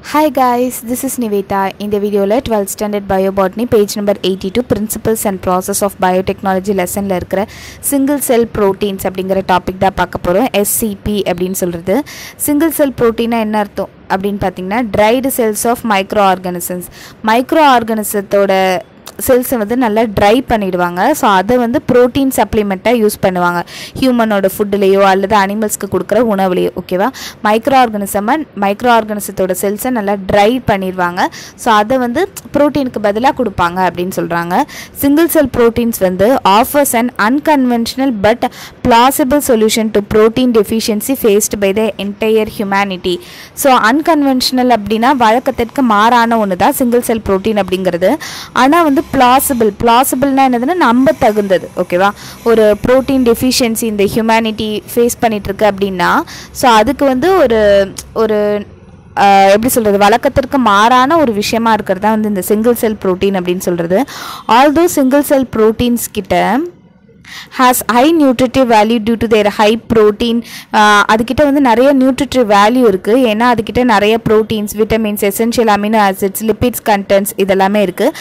hi guys this is Nivetha இந்த வீடியோவில் twelfth standard bio botany page number eighty two principles and process of biotechnology லெசனில் இருக்கிற single cell proteins அப்படிங்கிற topic தான் பார்க்க போகிறோம் எஸ்சிபி அப்படின்னு சொல்கிறது சிங்கிள் செல் ப்ரோட்டீனா என்ன அர்த்தம் அப்படின்னு பார்த்தீங்கன்னா dried cells of micro organisms micro ஆர்கானிசத்தோட செல்ஸை வந்து நல்லா ட்ரை பண்ணிடுவாங்க ஸோ அதை வந்து ப்ரோட்டீன் சப்ளிமெண்ட்டாக யூஸ் பண்ணுவாங்க ஹியூமனோட ஃபுட்டுலேயோ அல்லது அனிமல்ஸ்க்கு கொடுக்குற உணவுலையோ ஓகேவா மைக்ரோ ஆர்கானிசமை மைக்ரோ ஆர்கானிசத்தோட செல்ஸை நல்லா ட்ரை பண்ணிடுவாங்க ஸோ அதை வந்து ப்ரோட்டீனுக்கு பதிலாக கொடுப்பாங்க அப்படின்னு சொல்கிறாங்க சிங்கிள் செல் ப்ரோட்டீன்ஸ் வந்து offers and unconventional but plausible solution to protein deficiency faced by the entire humanity so unconventional அப்படின்னா வழக்கத்திற்கு மாறான ஒன்று தான் சிங்கிள் செல் ப்ரோட்டீன் அப்படிங்கிறது ஆனால் வந்து பிளாசிபிள் பிளாசிபிள்னா என்னதுன்னா நம்ப தகுந்தது ஓகேவா ஒரு ப்ரோட்டீன் டெஃபிஷியன்சி இந்த ஹியூமனிட்டி ஃபேஸ் பண்ணிகிட்ருக்கு அப்படின்னா ஸோ அதுக்கு வந்து ஒரு ஒரு ஆஹ், எப்படி சொல்கிறது வழக்கத்திற்கு மாறான ஒரு விஷயமா இருக்கிறது தான் வந்து இந்த சிங்கிள் செல் ப்ரோட்டீன் அப்படின்னு சொல்கிறது ஆல்தோ சிங்கிள் செல் ப்ரோட்டீன்ஸ் கிட்ட has high nutritive value due to their high protein அதுக்கிட்ட வந்து நிறைய நியூட்ரிட்டிவ் வேல்யூ இருக்குது ஏன்னா அதுக்கிட்ட நிறைய proteins vitamins essential amino acids lipids contents இதெல்லாமே இருக்குது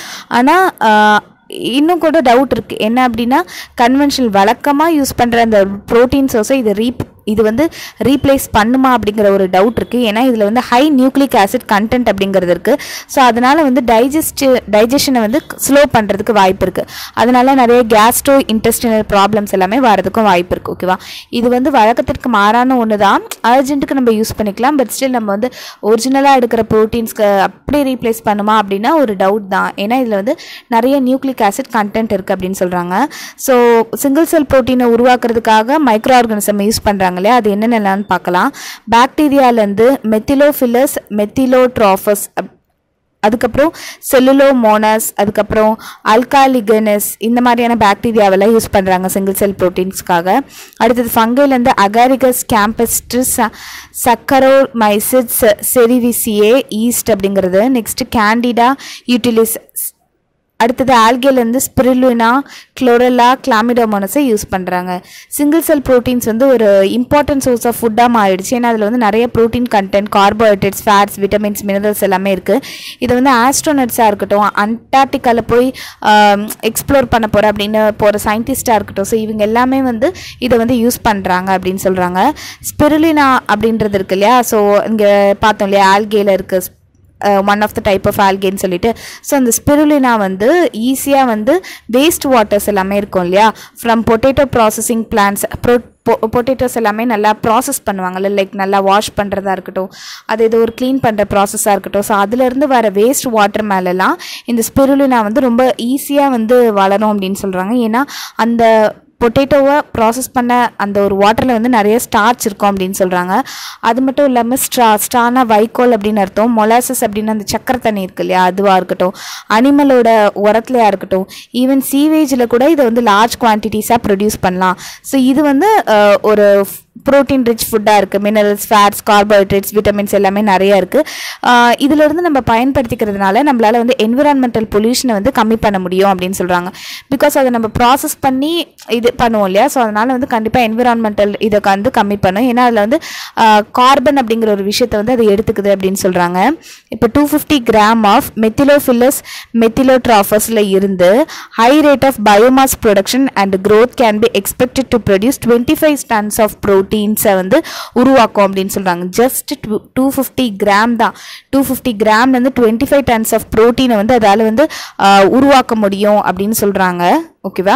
ஆனால் இன்னும் கூட டவுட் இருக்குது என்ன அப்படின்னா கன்வென்ஷனல் வழக்கமாக யூஸ் பண்ணுற அந்த ப்ரோட்டீன் சோர்ஸை இது ரீப் இது வந்து ரீப்ளேஸ் பண்ணுமா அப்படிங்கிற ஒரு டவுட் இருக்குது ஏன்னா இதில் வந்து ஹை நியூக்ளிக் ஆசிட் கண்டென்ட் அப்படிங்கிறது இருக்குது ஸோ அதனால் வந்து டைஜஸ்ட் டைஜஷனை வந்து ஸ்லோ பண்ணுறதுக்கு வாய்ப்பு இருக்குது அதனால நிறைய கேஸ்ட்ரோ இன்டெஸ்டினல் ப்ராப்ளம்ஸ் எல்லாமே வரதுக்கும் வாய்ப்பு இருக்குது ஓகேவா இது வந்து வழக்கத்திற்கு மாறான ஒன்று தான் அர்ஜென்ட்டுக்கு நம்ம யூஸ் பண்ணிக்கலாம் பட் ஸ்டில் நம்ம வந்து ஒரிஜினலாக எடுக்கிற ப்ரோட்டீன்ஸ்க்கு அப்படியே ரீப்ளேஸ் பண்ணுமா அப்படின்னா ஒரு டவுட் தான் ஏன்னா இதில் வந்து நிறைய நியூக்ளிக் ஆசிட் கண்டென்ட் இருக்குது அப்படின்னு சொல்கிறாங்க ஸோ சிங்கிள் செல் ப்ரோட்டீனை உருவாக்குறதுக்காக மைக்ரோ ஆர்கானிசம் யூஸ் பண்ணுறாங்க இல்லையா அது என்னென்னலான்னு பார்க்கலாம் பாக்டீரியாலேருந்து மெத்திலோஃபிலஸ் மெத்திலோட்ராஃபஸ் அதுக்கப்புறம் செல்லுலோமோனஸ் அதுக்கப்புறம் அல்காலிகனஸ் இந்த மாதிரியான பாக்டீரியாவெல்லாம் யூஸ் பண்ணுறாங்க சிங்கிள் செல் ப்ரோட்டீன்ஸ்க்காக அடுத்தது ஃபங்கைலேருந்து Agaricus campestris Saccharomyces cerevisiae yeast அப்படிங்கிறது நெக்ஸ்ட் கேண்டிடா யூட்டிலிஸ் அடுத்தது ஆல்கேலேருந்து ஸ்பிரிலுனா குளோரலா கிளாமிடோமோனஸை யூஸ் பண்ணுறாங்க சிங்கிள் செல் ப்ரோட்டீன்ஸ் வந்து ஒரு இம்பார்ட்டன்ட் சோர்ஸ் ஆஃப் ஃபுட்டாக மாறிடுச்சு ஏன்னா அதில் வந்து நிறைய protein content carbohydrates fats vitamins minerals எல்லாமே இருக்குது இது வந்து ஆஸ்ட்ரோனட்ஸாக இருக்கட்டும் அண்டார்டிகாவில் போய் எக்ஸ்ப்ளோர் பண்ண போகிற அப்படின்னு போகிற சயின்டிஸ்ட்டாக இருக்கட்டும் ஸோ இவங்க எல்லாமே வந்து இதை வந்து யூஸ் பண்ணுறாங்க அப்படின்னு சொல்கிறாங்க ஸ்பிருலினா அப்படின்றது இருக்கு இல்லையா ஸோ இங்கே பார்த்தோம் இல்லையா ஆல்கேல இருக்குது one of the type of ஆல்கேன்னு சொல்லிட்டு ஸோ அந்த ஸ்பிருலினா வந்து ஈஸியாக வந்து வேஸ்ட் வாட்டர்ஸ் எல்லாமே இருக்கும் இல்லையா from potato processing plants pro potatoes எல்லாமே நல்லா ப்ராசஸ் பண்ணுவாங்கல்ல லைக் நல்லா வாஷ் பண்ணுறதா இருக்கட்டும் அது ஏதோ ஒரு க்ளீன் பண்ணுற ப்ராசஸாக இருக்கட்டும் ஸோ அதுலேருந்து வர வேஸ்ட் வாட்டர் மேலெலாம் இந்த ஸ்பிருலினா வந்து ரொம்ப ஈஸியாக வந்து வளரும் அப்படின்னு சொல்கிறாங்க ஏன்னா அந்த பொட்டேட்டோவை ப்ராசஸ் பண்ண அந்த ஒரு வாட்டரில் வந்து நிறைய ஸ்டார்ச் இருக்கும் அப்படின்னு சொல்கிறாங்க அது மட்டும் இல்லாமல் ஸ்ட்ரா ஸ்ட்ரானா வைக்கோல் அப்படின்னு அர்த்தம் மொலாசஸ் அப்படின்னு அந்த சக்கரை தண்ணி இருக்கு இல்லையா அதுவாக இருக்கட்டும் அனிமலோட உரத்துலையா இருக்கட்டும் ஈவன் சீவேஜில் கூட இதை வந்து லார்ஜ் குவான்டிட்டிஸாக ப்ரொடியூஸ் பண்ணலாம் ஸோ இது வந்து அஹ், ஒரு ப்ரோட்டீன் ரிச் ஃபுட்டாக இருக்குது மினரல்ஸ் ஃபேட்ஸ் கார்போஹைட்ரேட்ஸ் விட்டமின்ஸ் எல்லாமே நிறையா இருக்குது இதிலிருந்து நம்ம பயன்படுத்திக்கிறதுனால நம்மளால் வந்து என்விரான்மெண்டல் பொல்யூஷனை வந்து கம்மி பண்ண முடியும் அப்படின்னு சொல்கிறாங்க பிகாஸ் அதை நம்ம ப்ராசஸ் பண்ணி இது பண்ணுவோம் இல்லையா ஸோ அதனால் வந்து கண்டிப்பாக என்விரான்மெண்டல் இதை வந்து கம்மி பண்ணும் ஏன்னா அதில் வந்து கார்பன் அப்படிங்கிற ஒரு விஷயத்தை வந்து அது எடுத்துக்குது அப்படின்னு சொல்கிறாங்க இப்போ two fifty gram of Methylophilus மெத்திலோட்ராஃபஸில் இருந்து high rate of biomass production and growth can be expected to produce twenty five tons of ப்ரோட்டீன்ஸை வந்து உருவாக்கும் அப்படின்னு சொல்கிறாங்க just two two fifty gram தான் டூ ஃபிஃப்டி கிராம்லேருந்து டுவெண்ட்டி ஃபைவ் டன்ஸ் ஆஃப் ப்ரோட்டீனை வந்து அதால் வந்து ஆஹ், உருவாக்க முடியும் அப்படின்னு சொல்கிறாங்க ஓகேவா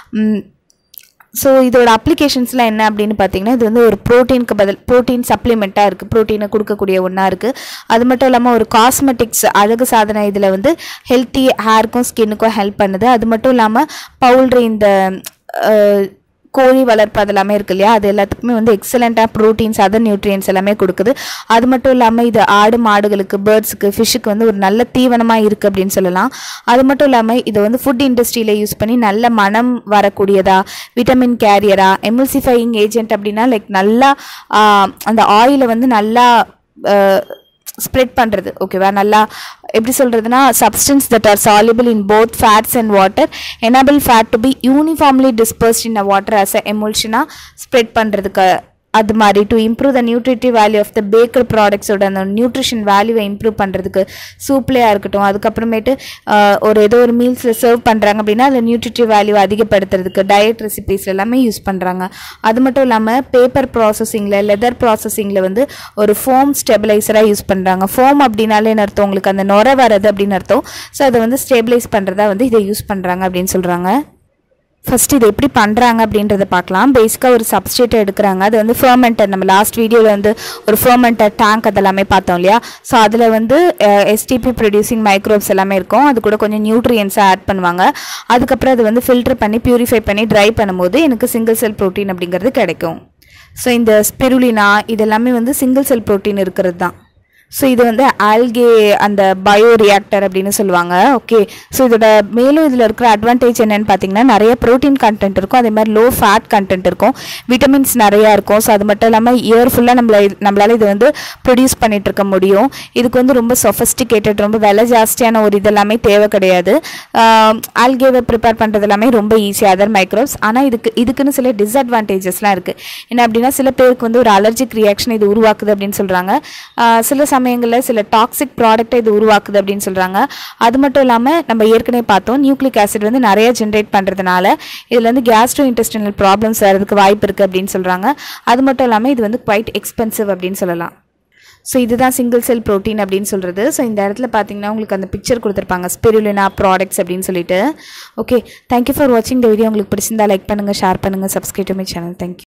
ஸோ இதோட அப்ளிகேஷன்ஸ்லாம் என்ன அப்படின்னு பார்த்தீங்கன்னா இது வந்து ஒரு ப்ரோட்டீனுக்கு பதில் ப்ரோட்டீன் சப்ளிமெண்ட்டாக இருக்குது ப்ரோட்டீனை கொடுக்கக்கூடிய ஒன்றா இருக்குது அது மட்டும் இல்லாமல் ஒரு காஸ்மெட்டிக்ஸ் அழகு சாதனை இதில் வந்து ஹெல்த்தி ஹேருக்கும் ஸ்கின்னுக்கும் ஹெல்ப் பண்ணுது அது மட்டும் இல்லாமல் பவுல்ட்ரி இந்த அஹ், கோழி வளர்ப்பு அதெல்லாமே இருக்கு இல்லையா அது எல்லாத்துக்குமே வந்து எக்ஸலண்ட்டாக ப்ரோட்டீன்ஸ் அதர் நியூட்ரியன்ஸ் எல்லாமே கொடுக்குது அது மட்டும் இல்லாமல் இது ஆடு மாடுகளுக்கு பேர்ட்ஸுக்கு ஃபிஷ்ஷுக்கு வந்து ஒரு நல்ல தீவனமாக இருக்குது அப்படின்னு சொல்லலாம் அது மட்டும் இல்லாமல் இதை வந்து ஃபுட் இண்டஸ்ட்ரியில் யூஸ் பண்ணி நல்ல மனம் வரக்கூடியதா விட்டமின் கேரியரா எமில்சிஃபையிங் ஏஜென்ட் அப்படின்னா லைக் நல்லா ஆஹ், அந்த ஆயிலை வந்து நல்லா ஸ்ப்ரெட் பண்ணுறது ஓகேவா நல்லா எப்படி சொல்கிறதுனா substance that are soluble in both fats and water enable fat to be uniformly dispersed in a water as a emulsion spread பண்ணுறதுக்கு அது மாதிரி to improve the nutritive value of the baker ப்ராடக்ட்ஸோட அந்த நியூட்ரிஷன் வேல்யூவை improve பண்ணுறதுக்கு சூப்லேயே இருக்கட்டும் அதுக்கப்புறமேட்டு ஆஹ், ஒரு ஏதோ ஒரு மீல்ஸில் சர்வ் பண்ணுறாங்க அப்படின்னா அதில் நியூட்ரிட்டிவ் வேல்யூ அதிகப்படுத்துறதுக்கு டயட் ரெசிபீஸ் எல்லாமே யூஸ் பண்ணுறாங்க அது மட்டும் இல்லாமல் பேப்பர் ப்ராசஸிங்கில் லெதர் ப்ராசஸிங்கில் வந்து ஒரு ஃபோம் ஸ்டெபிளைசராக யூஸ் பண்ணுறாங்க ஃபோம் அப்படின்னாலே என்ன அர்த்தம் உங்களுக்கு அந்த நுர வரது அப்படின்னு அர்த்தம் ஸோ அதை வந்து ஸ்டெபிளைஸ் பண்ணுறதா வந்து இதை யூஸ் பண்ணுறாங்க அப்படின்னு சொல்கிறாங்க ஃபர்ஸ்ட் இது எப்படி பண்ணுறாங்க அப்படின்றத பார்க்கலாம் பேசிக்காக ஒரு சப்ஸ்டேட்டை எடுக்கிறாங்க அது வந்து ஃபர்மெண்டர் நம்ம லாஸ்ட் வீடியோவில் வந்து ஒரு ஃபர்மெண்டர் டேங்க் அதெல்லாமே பார்த்தோம் இல்லையா ஸோ அதில் வந்து எஸ்டிபி ப்ரொடியூசிங் மைக்ரோப்ஸ் எல்லாமே இருக்கும் அது கூட கொஞ்சம் நியூட்ரியன்ஸாக ஆட் பண்ணுவாங்க அதுக்கப்புறம் அது வந்து ஃபில்டர் பண்ணி பியூரிஃபை பண்ணி ட்ரை பண்ணும்போது எனக்கு சிங்கிள் செல் ப்ரோட்டீன் அப்படிங்கிறது கிடைக்கும் ஸோ இந்த ஸ்பிருலினா இதெல்லாமே வந்து சிங்கிள் செல் ப்ரோட்டீன் இருக்கிறது தான் ஸோ இது வந்து ஆல்கே அந்த பயோ ரியாக்டர் அப்படின்னு சொல்லுவாங்க ஓகே ஸோ இதோட மேலும் இதில் இருக்கிற அட்வான்டேஜ் என்னன்னு பார்த்தீங்கன்னா நிறைய ப்ரோட்டீன் கண்டென்ட் இருக்கும் அதே மாதிரி லோ ஃபேட் கண்டென்ட் இருக்கும் விட்டமின்ஸ் நிறையா இருக்கும் ஸோ அது மட்டும் இல்லாமல் இயர் ஃபுல்லாக நம்மள நம்மளால் இது வந்து ப்ரொடியூஸ் பண்ணிட்டு இருக்க முடியும் இதுக்கு வந்து ரொம்ப சொஃபஸ்டிகேட்டட் ரொம்ப விலை ஜாஸ்தியான ஒரு இதெல்லாமே தேவை கிடையாது ஆல்கேவை ப்ரிப்பேர் பண்ணுறது எல்லாமே ரொம்ப ஈஸி அதர் மைக்ரோப்ஸ் ஆனால் இதுக்கு இதுக்குன்னு சில டிஸ்அட்வான்டேஜஸ்லாம் இருக்குது என்ன அப்படின்னா சில பேருக்கு வந்து ஒரு அலர்ஜிக் ரியாக்ஷன் இது உருவாக்குது அப்படின்னு சொல்கிறாங்க சில சமயங்களில் சில டாக்ஸிக் ப்ராடக்ட்டை இது உருவாக்குது அப்படின்னு சொல்கிறாங்க அது மட்டும் இல்லாமல் நம்ம ஏற்கனவே பார்த்தோம் நியூக்ளிக் ஆசிட் வந்து நிறைய ஜென்ரேட் பண்ணுறதுனால இதில் வந்து கேஸ்ட்ரோ இன்டெஸ்டினல் ப்ராப்ளம்ஸ் வரதுக்கு வாய்ப்பு இருக்குது அப்படின்னு சொல்கிறாங்க அது மட்டும் இல்லாமல் இது வந்து குவைட் எக்ஸ்பென்சிவ் அப்படின்னு சொல்லலாம் ஸோ இதுதான் சிங்கிள் செல் ப்ரோட்டீன் அப்படின்னு சொல்கிறது ஸோ இந்த இடத்துல பார்த்தீங்கன்னா உங்களுக்கு அந்த பிக்சர் கொடுத்துருப்பாங்க ஸ்பிருலினா ப்ராடக்ட்ஸ் அப்படின்னு சொல்லிட்டு ஓகே தேங்க்யூ ஃபார் வாட்சிங் இந்த வீடியோ உங்களுக்கு பிடிச்சிருந்தா லைக் பண்ணுங்கள் ஷேர் பண்ணுங்கள் subscribe to my channel thank you